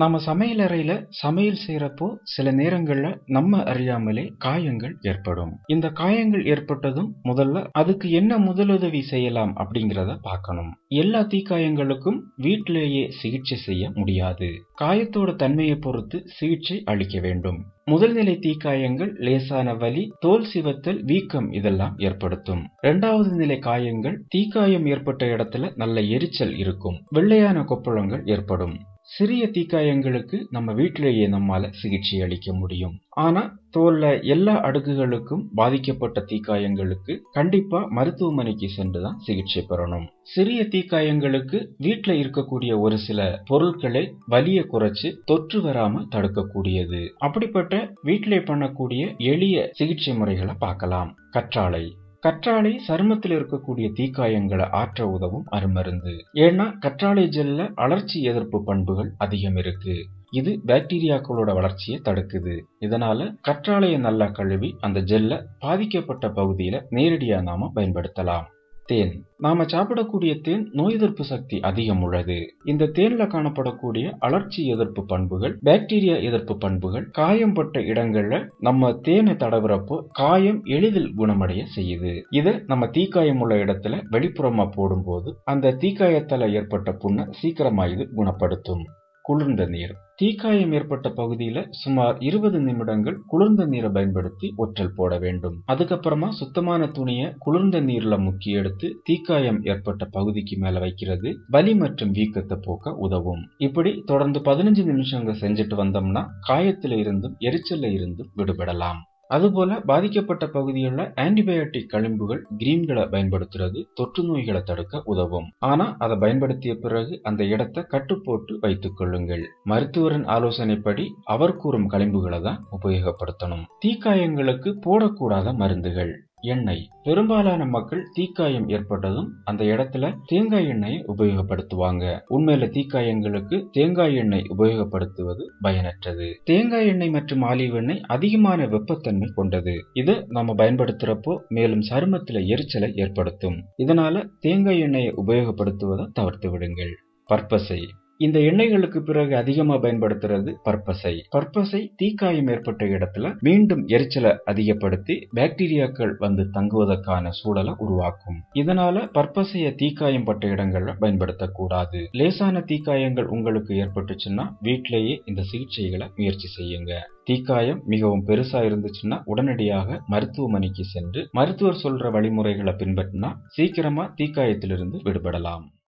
நாம சமையலறையில சமையல் செய்யறப்போ சில நேரங்கள்ல நம்ம அறியாமலே காயங்கள் ஏற்படும் இந்த காயங்கள் ஏற்பட்டதும் முதல்ல அதுக்கு என்ன முதலுதவி செய்யலாம் அப்படிங்கறத பார்க்கணும் எல்லா தீக்காயங்களுக்கும் வீட்டிலேயே சிகிச்சை செய்ய முடியாது காயத்தோட தன்மையை பொறுத்து சிகிச்சை அளிக்க வேண்டும் முதல் நிலை தீக்காயங்கள் லேசான வலி தோல் சிவத்தல் வீக்கம் இதெல்லாம் ஏற்படுத்தும் இரண்டாவது நிலை காயங்கள் தீக்காயம் ஏற்பட்ட இடத்துல நல்ல எரிச்சல் இருக்கும் வெள்ளையான கொப்பளங்கள் ஏற்படும் சிறிய தீக்காயங்களுக்கு நம்ம வீட்டிலேயே நம்மால சிகிச்சை அளிக்க முடியும் ஆனா தோல்ல எல்லா அடுக்குகளுக்கும் பாதிக்கப்பட்ட தீக்காயங்களுக்கு கண்டிப்பா மருத்துவமனைக்கு சென்றுதான் சிகிச்சை பெறணும் சிறிய தீக்காயங்களுக்கு வீட்டுல இருக்கக்கூடிய ஒரு சில பொருட்களை வலிய குறைச்சு தொற்று வராம தடுக்கக்கூடியது அப்படிப்பட்ட வீட்டிலே பண்ணக்கூடிய எளிய சிகிச்சை முறைகளை பார்க்கலாம் கற்றாழை கற்றாழை சருமத்தில் இருக்கக்கூடிய தீக்காயங்களை ஆற்ற உதவும் அருமருந்து ஏன்னா கற்றாழை ஜெல்ல அலர்ச்சி எதிர்ப்பு பண்புகள் அதிகம் இருக்கு இது பாக்டீரியாக்களோட வளர்ச்சியை தடுக்குது இதனால கற்றாழையை நல்லா கழுவி அந்த ஜெல்ல பாதிக்கப்பட்ட பகுதியில நேரடியா நாம பயன்படுத்தலாம் தேன் நாம சாப்பிடக்கூடிய தேன் நோய் எதிர்ப்பு சக்தி அதிகம் உள்ளது இந்த தேன்ல காணப்படக்கூடிய அலர்ச்சி எதிர்ப்பு பண்புகள் பாக்டீரியா எதிர்ப்பு பண்புகள் காயம்பட்ட இடங்கள்ல நம்ம தேனை தடவுறப்போ காயம் எளிதில் குணமடைய செய்யுது இத நம்ம தீக்காயம் உள்ள இடத்துல வெளிப்புறமா போடும்போது அந்த தீக்காயத்தால ஏற்பட்ட புண்ணை சீக்கிரமா இது குணப்படுத்தும் குளிர்ந்த நீர் தீக்காயம் ஏற்பட்ட பகுதியில சுமார் இருபது நிமிடங்கள் குளிர்ந்த நீரை பயன்படுத்தி ஒற்றல் போட வேண்டும் அதுக்கப்புறமா சுத்தமான துணியை குளிர்ந்த நீர்ல முக்கி எடுத்து தீக்காயம் ஏற்பட்ட பகுதிக்கு மேல வைக்கிறது வலி மற்றும் வீக்கத்தை போக்க உதவும் இப்படி தொடர்ந்து பதினஞ்சு நிமிஷங்கள் செஞ்சுட்டு வந்தோம்னா காயத்துல இருந்தும் எரிச்சல்ல இருந்தும் விடுபடலாம் அதுபோல பாதிக்கப்பட்ட பகுதிகளில் ஆன்டிபயோட்டிக் களிம்புகள் கிரீம்களை பயன்படுத்துறது தொற்று நோய்களை தடுக்க உதவும் ஆனா அதை பயன்படுத்திய பிறகு அந்த இடத்தை கட்டுப்போட்டு வைத்துக் கொள்ளுங்கள் மருத்துவரின் ஆலோசனைப்படி அவர் கூறும் களிம்புகளை தான் உபயோகப்படுத்தணும் தீக்காயங்களுக்கு போடக்கூடாத மருந்துகள் எண்ணெய் பெரும்பாலான மக்கள் தீக்காயம் ஏற்பட்டதும் அந்த இடத்துல தேங்காய் எண்ணெயை உபயோகப்படுத்துவாங்க உண்மையில தீக்காயங்களுக்கு தேங்காய் எண்ணெய் உபயோகப்படுத்துவது பயனற்றது தேங்காய் எண்ணெய் மற்றும் ஆலிவ் எண்ணெய் அதிகமான வெப்பத்தன்மை கொண்டது இது நம்ம பயன்படுத்துறப்போ மேலும் சருமத்துல எரிச்சலை ஏற்படுத்தும் இதனால தேங்காய் எண்ணெயை உபயோகப்படுத்துவதை தவிர்த்து விடுங்கள் பற்பசை இந்த எண்ணெய்களுக்கு பிறகு அதிகமா பயன்படுத்துறது பற்பசை பற்பசை தீக்காயம் ஏற்பட்ட இடத்துல மீண்டும் எரிச்சலை அதிகப்படுத்தி பாக்டீரியாக்கள் வந்து தங்குவதற்கான சூழலை உருவாக்கும் இதனால பற்பசைய தீக்காயம் பட்ட இடங்கள்ல பயன்படுத்தக்கூடாது லேசான தீக்காயங்கள் உங்களுக்கு ஏற்பட்டுச்சுன்னா வீட்டிலேயே இந்த சிகிச்சைகளை முயற்சி செய்யுங்க தீக்காயம் மிகவும் பெருசா இருந்துச்சுன்னா உடனடியாக மருத்துவமனைக்கு சென்று மருத்துவர் சொல்ற வழிமுறைகளை பின்பற்றினா சீக்கிரமா தீக்காயத்திலிருந்து விடுபடலாம்